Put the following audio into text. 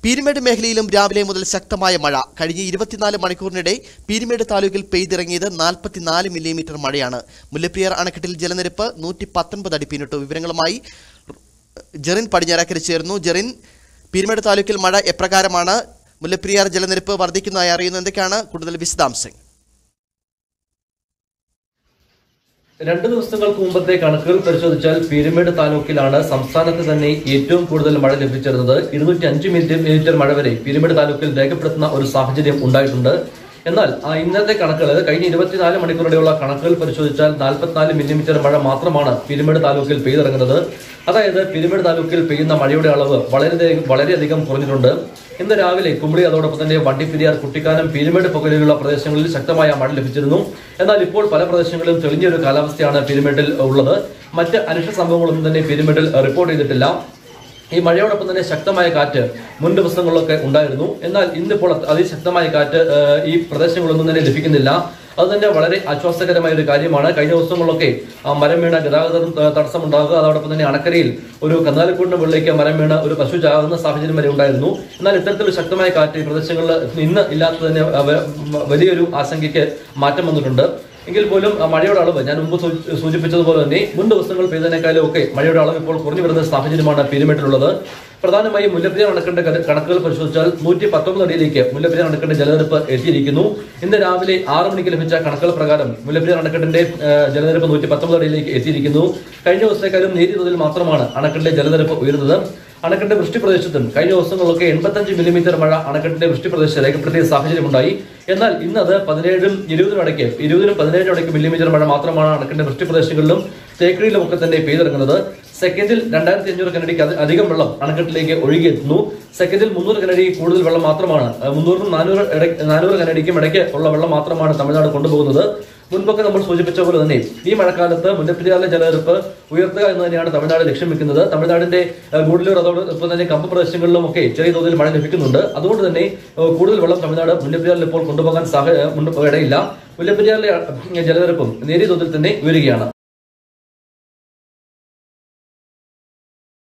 പീരുമേട് മേഖലയിലും രാവിലെ മുതൽ ശക്തമായ മഴ കഴിഞ്ഞ ഇരുപത്തിനാല് മണിക്കൂറിനിടെ പീരുമേട് താലൂക്കിൽ പെയ്തിറങ്ങിയത് നാൽപ്പത്തിനാല് മില്ലിമീറ്റർ മഴയാണ് മുല്ലപ്പെരിയാർ അണക്കെട്ടിൽ ജലനിരപ്പ് നൂറ്റി പത്തൊൻപത് അടി പിന്നിട്ടു വിവരങ്ങളുമായി ജെറിൻ പടിഞ്ഞാറക്കര ചേർന്നു ജെറിൻ പീരുമേട് താലൂക്കിൽ മഴ എപ്രകാരമാണ് മുല്ലപ്പെരിയാർ ജലനിരപ്പ് വർദ്ധിക്കുന്നതായി അറിയുന്നു എന്തൊക്കെയാണ് കൂടുതൽ വിശദാംശങ്ങൾ രണ്ട് ദിവസങ്ങൾക്ക് മുമ്പത്തെ കണക്കുകൾ പരിശോധിച്ചാൽ പീരുമേട് താലൂക്കിലാണ് സംസ്ഥാനത്ത് തന്നെ ഏറ്റവും കൂടുതൽ മഴ ലഭിച്ചിരുന്നത് ഇരുന്നൂറ്റി അഞ്ച് മില്ലിമീറ്റർ മഴ വരെ പീരുമേട് താലൂക്കിൽ രേഖപ്പെടുത്തുന്ന ഒരു സാഹചര്യം ഉണ്ടായിട്ടുണ്ട് എന്നാൽ ആ ഇന്നത്തെ കണക്കുകൾ അതായത് കഴിഞ്ഞ ഇരുപത്തിനാല് മണിക്കൂറുടെയുള്ള കണക്കുകൾ പരിശോധിച്ചാൽ നാൽപ്പത്തിനാല് മില്ലിമീറ്റർ മഴ മാത്രമാണ് പീരുമേട് താലൂക്കിൽ പെയ്തിറങ്ങുന്നത് അതായത് പീരുമേട് താലൂക്കിൽ പെയ്യുന്ന മഴയുടെ അളവ് വളരെ വളരെയധികം കുറഞ്ഞിട്ടുണ്ട് ഇന്ന് രാവിലെ കുമ്പളി അതോടൊപ്പം തന്നെ വണ്ടിപ്പെരിയാർ കുട്ടിക്കാനം പീരുമേട് പുകയിലുള്ള പ്രദേശങ്ങളിൽ ശക്തമായ മഴ ലഭിച്ചിരുന്നു എന്നാൽ ഇപ്പോൾ പല പ്രദേശങ്ങളിലും തെളിഞ്ഞൊരു കാലാവസ്ഥയാണ് പീരുമേട്ടിൽ ഉള്ളത് മറ്റ് അനിഷ്ട സംഭവങ്ങളൊന്നും തന്നെ പീരുമേട്ടിൽ റിപ്പോർട്ട് ചെയ്തിട്ടില്ല ഈ മഴയോടൊപ്പം തന്നെ ശക്തമായ കാറ്റ് മുൻ ദിവസങ്ങളിലൊക്കെ ഉണ്ടായിരുന്നു എന്നാൽ ഇന്നിപ്പോൾ അതിശക്തമായ കാറ്റ് ഏഹ്, ഈ പ്രദേശങ്ങളൊന്നും തന്നെ ലഭിക്കുന്നില്ല അത് തന്നെ വളരെ ആശ്വാസകരമായ ഒരു കാര്യമാണ് കഴിഞ്ഞ ദിവസങ്ങളിലൊക്കെ ആ മരം വീണ ഗതാഗതം ഏഹ്, തടസ്സമുണ്ടാകുക അതോടൊപ്പം തന്നെ അണക്കരയിൽ ഒരു കന്നാലിക്കൂടിന്റെ മുകളിലേക്ക് മരം വീണ് ഒരു പശു ചാകുന്ന സാഹചര്യം വരെ ഉണ്ടായിരുന്നു എന്നാൽ ഇത്തരത്തിലുള്ള ശക്തമായ കാറ്റ് ഈ പ്രദേശങ്ങളിൽ ഇന്ന് ഇല്ലാത്തത് തന്നെ അവ- വലിയൊരു ആശങ്കയ്ക്ക് മാറ്റം വന്നിട്ടുണ്ട് എങ്കിൽ പോലും ആ മഴയുടെ അളവ് ഞാൻ മുമ്പ് സൂചി- സൂചിപ്പിച്ചതുപോലെ തന്നെ മുൻ ദിവസങ്ങൾ പെയ്തതിനേക്കാളും ഒക്കെ മഴയുടെ അളവ് ഇപ്പോൾ കുറഞ്ഞു വരുന്ന സാഹചര്യമാണ് പെരുമേട്ടിലുള്ളത് പ്രധാനമായും മുല്ലപ്പെരിയാർ അണക്കെട്ട് കണ- കണക്കുകൾ പരിശോധിച്ചാൽ നൂറ്റി പത്തൊമ്പത് അടിയിലേക്ക് മുല്ലപ്പെരിയാർ അണക്കെട്ട് ജലനിരപ്പ് എത്തിയിരിക്കുന്നു ഇന്ന് രാവിലെ ആറ് മണിക്ക് ലഭിച്ച കണക്കുകൾ പ്രകാരം മുല്ലപ്പെരിയാർ അണക്കെട്ടിന്റെ ആ, ജലനിരപ്പ് നൂറ്റി പത്തൊമ്പത് അടിയിലേക്ക് എത്തിയിരിക്കുന്നു കഴിഞ്ഞ ദിവസത്തേക്കാളും നേരിയ തോതിൽ മാത്രമാണ് അണക്കെട്ടിലെ ജലനിരപ്പ് ഉയരുന്നത് അണക്കെട്ട് വൃഷ്ടി പ്രദേശത്തും കഴിഞ്ഞ ദിവസങ്ങളിലൊക്കെ എൺപത്തഞ്ച് മില്ലിമീറ്റർ മഴ അണക്കെട്ടിന്റെ വൃഷ്ടി പ്രദേശത്ത് രേഖപ്പെടുത്തിയ സാഹചര്യമുണ്ടായി എന്നാൽ ഇന്ന് അത് പതിനേഴും ഇരുപതിനും ഇടയ്ക്ക് ഇരുപതിനും പതിനേഴിനും ഇടയ്ക്ക് മില്ലിമീറ്റർ മഴ മാത്രമാണ് അണക്കെട്ടിന്റെ വൃഷ്ടി പ്രദേശങ്ങളിലും തേക്കടിയിലും ഒക്കെ തന്നെ പെയ്തിറങ്ങുന്നത് സെക്കൻഡിൽ രണ്ടായിരത്തി അഞ്ഞൂറ് കനഡിക്ക് അധി- അധികം വെള്ളം അണക്കെട്ടിലേക്ക് ഒഴുകിയെത്തുന്നു സെക്കൻഡിൽ മുന്നൂറ് കനഡി കൂടുതൽ വെള്ളം മാത്രമാണ് അഹ് മുന്നൂറിനും നാനൂറ് ഇടയ്ക്ക് നാനൂറ് കനഡിക്കും ഇടയ്ക്ക് ഉള്ള വെള്ളം മാത്രമാണ് തമിഴ്നാട് കൊണ്ടുപോകുന്നത് മുൻപൊക്കെ നമ്മൾ സൂചിപ്പിച്ച പോലെ തന്നെ ഈ മഴക്കാലത്ത് മുല്ലപ്പെരിയാറിലെ ജലനിരപ്പ് ഉയർത്തുക എന്ന് തന്നെയാണ് തമിഴ്നാട് ലക്ഷ്യം വെക്കുന്നത് തമിഴ്നാടിന്റെ അഹ് ഗൂഡല്ലൂർ അതോടൊപ്പം തന്നെ കമ്പ പ്രദേശങ്ങളിലും ഒക്കെ ചെറിയ തോതിൽ മഴ ലഭിക്കുന്നുണ്ട് അതുകൊണ്ട് തന്നെ അഹ് കൂടുതൽ വെള്ളം തമിഴ്നാട് മുല്ലപ്പെരിയാറിൽ ഇപ്പോൾ കൊണ്ടുപോകാൻ സാഹ മുണ്ട് ഇടയില്ല മുല്ലപ്പെരിയാറിലെ അഹ് ജലനിരപ്പും നേരിയ തോതിൽ തന്നെ ഉയരുകയാണ്